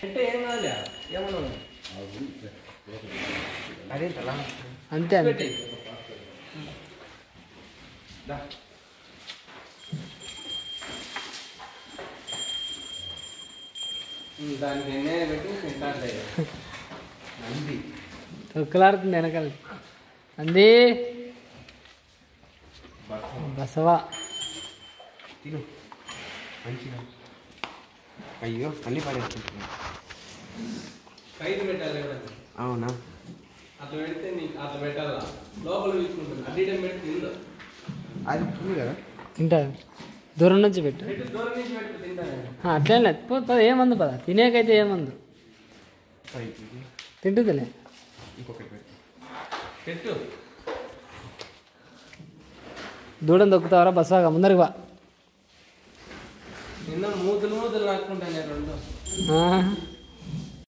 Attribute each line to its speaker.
Speaker 1: అంటే ఏం కాదులే ఏమన్నా
Speaker 2: అదే అలా
Speaker 3: అంతే అంతే
Speaker 1: పెట్టి దా ఉమ్, దానికి ఎన్నే పెట్టి తింటాంటే
Speaker 2: అంది
Speaker 3: తొక్కులాడుతుంది వెనకాల అంది బసవా
Speaker 2: తిను మంచిగా అయ్యో అన్నీ పడేసుకుంటున్నా
Speaker 1: ఖైదు పెట్టాలి కూడా
Speaker 2: అవునా
Speaker 1: అట్లా పెడితే నీకు అట్లా పెట్టాలా లోపల తీసుకుంటుంది అడ్డీ టైం పెట్టి తిందు
Speaker 2: అది ఉంది కదా
Speaker 3: తింటారు దూరం నుంచి పెట్టు
Speaker 1: పెట్టు దూరం నుంచి పెట్టి తింటాను
Speaker 3: ఆ, అట్లేం లేదు పో పద ఏమందు పద తినేకైతే ఏమందు
Speaker 2: పైకి
Speaker 3: తింటుందిలే
Speaker 2: ఇంకొకటి పెట్టు
Speaker 1: పెట్టు
Speaker 3: దూడం దొక్కుతావరా బసవాగా ముందరికి బా
Speaker 1: నిన్న మూతులు మూతులు నాకుంటాను రెండు
Speaker 3: ఆ,